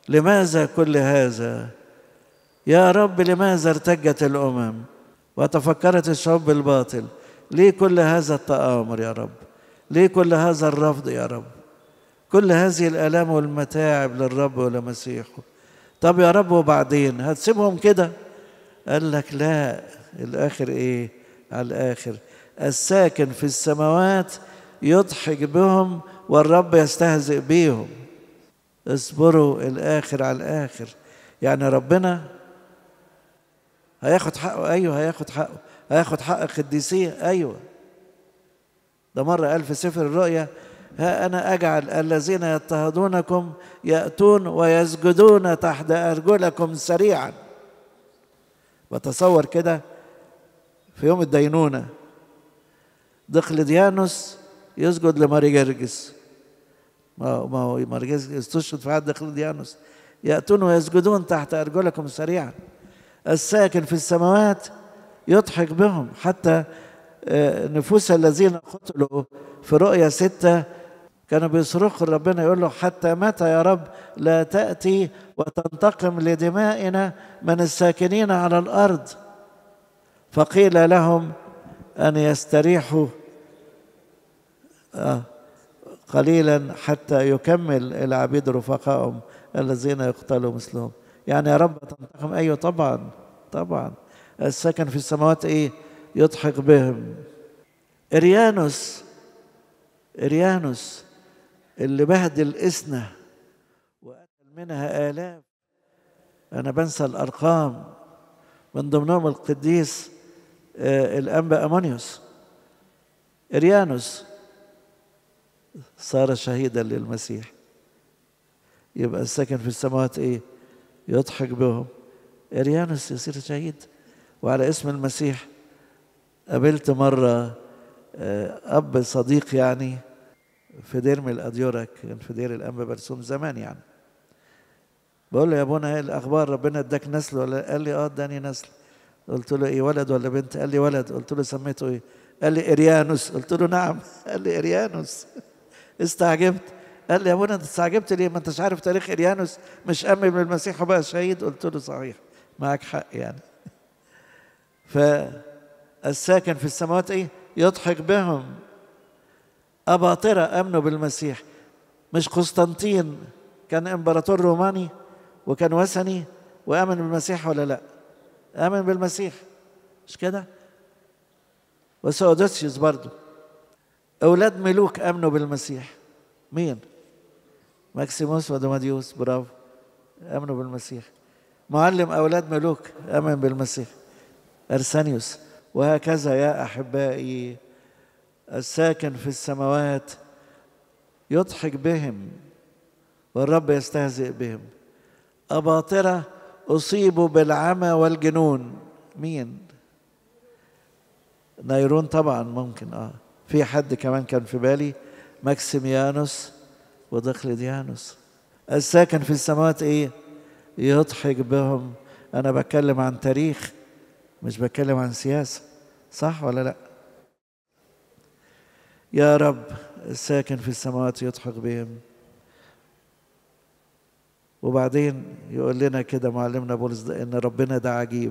لماذا كل هذا يا رب لماذا ارتجت الامم وتفكرت الشعوب بالباطل ليه كل هذا التآمر يا رب ليه كل هذا الرفض يا رب كل هذه الآلام والمتاعب للرب ولمسيحه طب يا رب وبعدين هتسيبهم كده قال لك لا الآخر إيه على الآخر الساكن في السماوات يضحك بهم والرب يستهزئ بيهم اصبروا الآخر على الآخر يعني ربنا هياخد حقه أيوه هياخد حقه هياخد حق القديسية أيوه ده مرة قال في سفر الرؤيا ها أنا أجعل الذين يضطهدونكم يأتون ويسجدون تحت أرجلكم سريعا بتصور كده في يوم الدينونة دقلديانوس يسجد لماري جرجس ما هو ما هو ماري جرجس استشهد في عهد دقلديانوس يأتون ويسجدون تحت أرجلكم سريعا الساكن في السماوات يضحك بهم حتى نفوس الذين قتلوا في رؤيا ستة كانوا بيصرخوا ربنا يقول له حتى متى يا رب لا تأتي وتنتقم لدمائنا من الساكنين على الأرض فقيل لهم أن يستريحوا آه قليلا حتى يكمل العبيد رفقائهم الذين يقتلوا مثلهم يعني يا رب تنتقم أيوة طبعا طبعا السكن في السماوات إيه يضحك بهم إريانوس إريانوس اللي بهدل إسنة وقتل منها آلاف أنا بنسى الأرقام من ضمنهم القديس آه الأنبا أمونيوس إريانوس صار شهيدا للمسيح يبقى السكن في السماوات إيه يضحك بهم إريانوس يصير شهيد وعلى اسم المسيح قابلت مرة أب صديق يعني في دير من الأديرة كان في دير الأنبا برسوم زمان يعني بقول له يا ابونا ايه الأخبار ربنا اداك نسل ولا قال لي اه اداني نسل قلت له ايه ولد ولا بنت قال لي ولد قلت له سميته ايه قال لي إريانوس قلت له نعم قال لي إريانوس استعجبت قال لي يا ابونا انت استعجبت ليه ما انتش عارف تاريخ إريانوس مش أمن بالمسيح وبقى شهيد قلت له صحيح معك حق يعني ف الساكن في السماوات ايه يضحك بهم أباطرة آمنوا بالمسيح مش قسطنطين كان إمبراطور روماني وكان وثني وآمن بالمسيح ولا لا آمن بالمسيح مش كده وسودوسيوس برضو أولاد ملوك آمنوا بالمسيح مين ماكسيموس ودوماديوس برافو آمنوا بالمسيح معلم أولاد ملوك آمن بالمسيح أرسانيوس وهكذا يا احبائي الساكن في السماوات يضحك بهم والرب يستهزئ بهم اباطره اصيبوا بالعمى والجنون مين نيرون طبعا ممكن اه في حد كمان كان في بالي ماكسيميانوس ودقلديانوس الساكن في السماوات ايه يضحك بهم انا بتكلم عن تاريخ مش بتكلم عن سياسة صح ولا لا يا رب الساكن في السماوات يضحك بهم وبعدين يقول لنا كده معلمنا بولس ده ان ربنا ده عجيب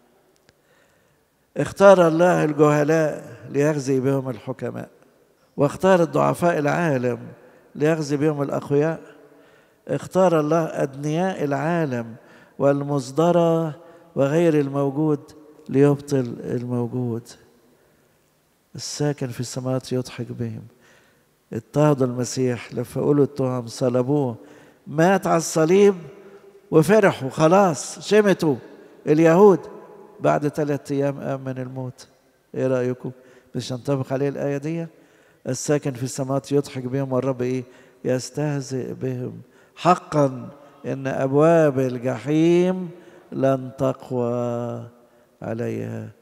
اختار الله الجهلاء ليغزي بهم الحكماء واختار الضعفاء العالم ليغزي بهم الاقوياء اختار الله ادنياء العالم والمصدرة وغير الموجود ليبطل الموجود الساكن في السماوات يضحك بهم اضطهدوا المسيح لفقوا له التهم صلبوه مات على الصليب وفرحوا خلاص شمتوا اليهود بعد ثلاثة أيام قام من الموت إيه رأيكم؟ مش ينطبق عليه الآية دي؟ الساكن في السماوات يضحك بهم والرب إيه؟ يستهزئ بهم حقا إن أبواب الجحيم لن تقوى عليها